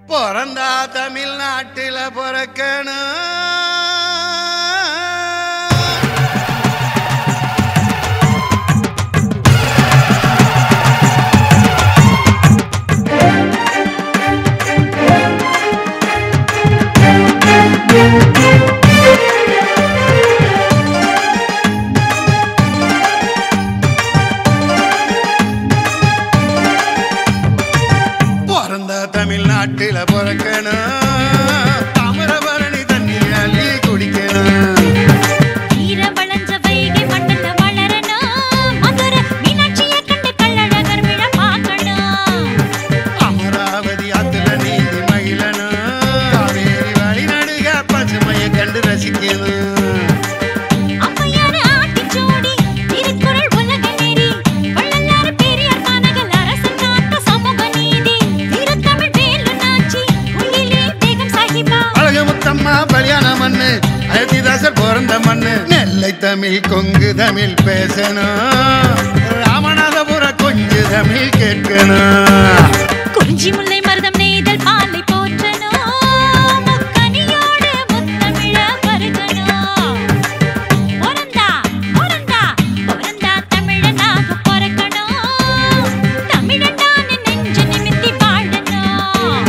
பிறந்தா தமிழ்நாட்டில் பிறக்கணும் பிறந்தா தமிழ்நாட்டில் பிறக்கணும் தாமிரபரணி தண்ணியை அள்ளி குடிக்கணும் ஈர வளஞ்ச வைகை மண்ணுல வளரணும். மதுரை மீனாட்சியை கண்டு கள்ளழகர் விழ பார்க்கணும். அமராவதி ஆத்துல நீந்தி மகிழணும் காவேரி வழி நடுக பசுமையை கண்டு ரசிக்கணும் ஔவையார் ஆத்திச்சூடி, திருக்குறள் உலக நெறி, வள்ளலார் பெரியார் மாநகர் அரசன் காத்த சமூக நீதி, வீரத்தமிழ் வேலு நாச்சி, குயிலே பேகம் சாஹிபா. அழகு முத்தம்மா பலியான மண்ணு அயோத்திதாசர் பிறந்த மண்ணு நெல்லை தமிழ் கொங்கு தமிழ் பேசணும் ராமநாதபுர கொஞ்சு தமிழ் கேட்கணும் குறிஞ்சி முல்லை மருதம் நெய்தல் பாலை போற்றணும். முக்கனியோடு முத்தமிழ பருகணும். பொறந்தா, பொறந்தா, பொறந்தா தமிழனாக பொறக்கணும். தமிழன்டான்னு நெஞ்சு நிமித்தி வாழணும்.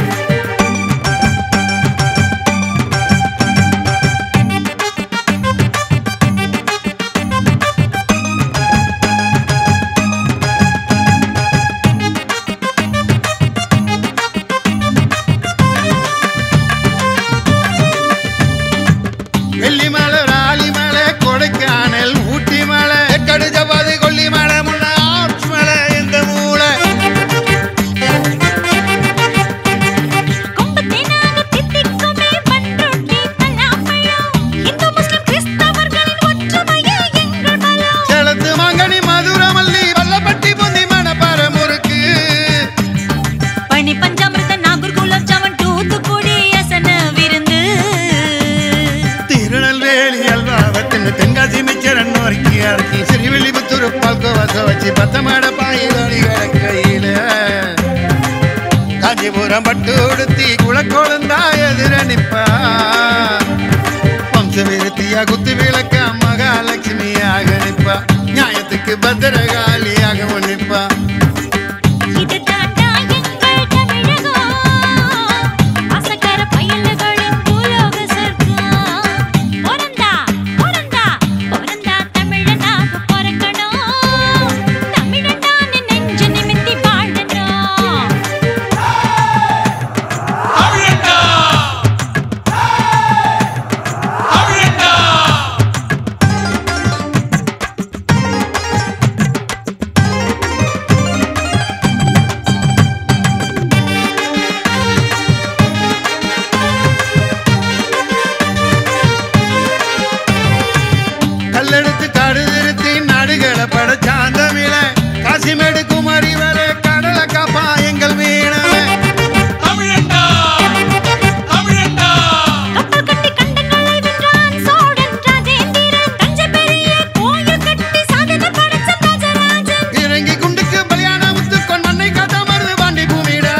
வெள்ளிமலை ராலிமலை கொடைக்கானல் ஊட்டி மலை கடுஜபாதி கொல்லிமலை முன்ன ஆர்ச் மலை எந்த மூளை கொம்பத்தேனாக தித்திக்குமே பண்ருட்டி பலாப்பழம். இந்து முஸ்லிம் கிறிஸ்தவர்களின் ஒற்றுமையே எங்கள் பலம். செலத்து மாங்கனி மதுரமல்லி வல்லப்பட்டி பொந்தி மணப்பாற முறுக்கு பனி பஞ்சாமிர்த நாகூர் குலாப் ஜாமுன் தூத்துக்குடி அசன விருந்து திருநெல்வேலி அல்வாவத்தின் தென்காசி மிச்சரன் நோக்கி அடக்கி சிறுவில்லிபுத்தூர் பால்கோவாச வச்சு பத்தமாட பாயிலி கையில காஞ்சிபுரம் பட்டு உடுத்தி குளக்கோளந்தா எதிர நிப்பா வம்ச விருத்தியா குத்து விளக்க மகாலட்சுமியாக நிப்பா நியாயத்துக்கு பத்திரகாளியாக நிப்பா இது தாண்டா எங்கள் தமிழகம் ஆசக்கார பயல்களின் பூலோக சொர்க்கம் பொறந்தா பொறந்தா பொறந்தா தமிழனாக பொறக்கணும் தமிழன்டான்னு நெஞ்சு நிமித்தி வாழணும் கல்லெடுத்து காடு திருத்தி நாடுகளை படைச்சாந்தமிழ காசிமேடு குமரி வர கடலை காப்பா எங்கள் மீனவன் கப்பல் கட்டி கண்டங்களை வென்றான் சோழன் ராஜேந்திரன் தஞ்சை பெரிய கோயில் கட்டி சாதனை படைச்ச ராஜராஜன் இறங்கி குண்டுக்கு பலியான முத்துக்கொன் மண்ணை காத்த மருது பாண்டி பூமிடா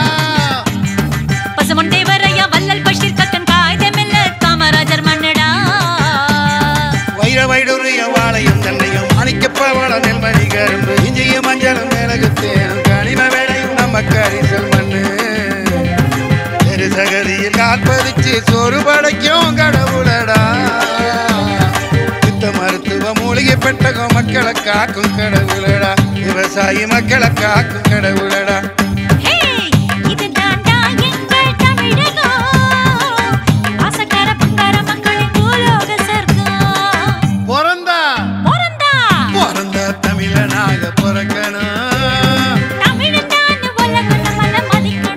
பசுமொன் தேவரையா வள்ளல் பஷீர் கக்கன் காய்தமெல்ல காமராஜர் மன்னடா வைர வைடூரிய வாழையும் தன்னையும் மாணிக்கப்பவள நெல்மணி கரும்பு இஞ்சியும் மஞ்சளும் மிளகு தேனும் கனிம வேலையும் நம்ம கரிசல் மண்ணு தெரு சகதியில் காற்பறிச்சு சோறு படைக்கும் கடவுளடா சித்த மருத்துவ மூலிகை பெட்டகம் மக்களை காக்கும் கடவுளடா விவசாயி மக்களை காக்கும் கடவுளடா ஹே இது தாண்டா எங்கள் தமிழகம் ஆசக்கார பங்கார மக்களின் பூலோக சொர்க்கம் பிறந்தா பொறந்தா பிறந்த தமிழனாக பிறக்கணும் தமிழன்டான்னு உலகம் நம்மள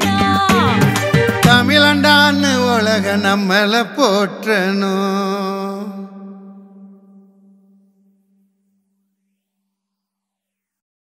மதிக்கணும் தமிழண்டான்னு உலக நம்மள போற்றணும்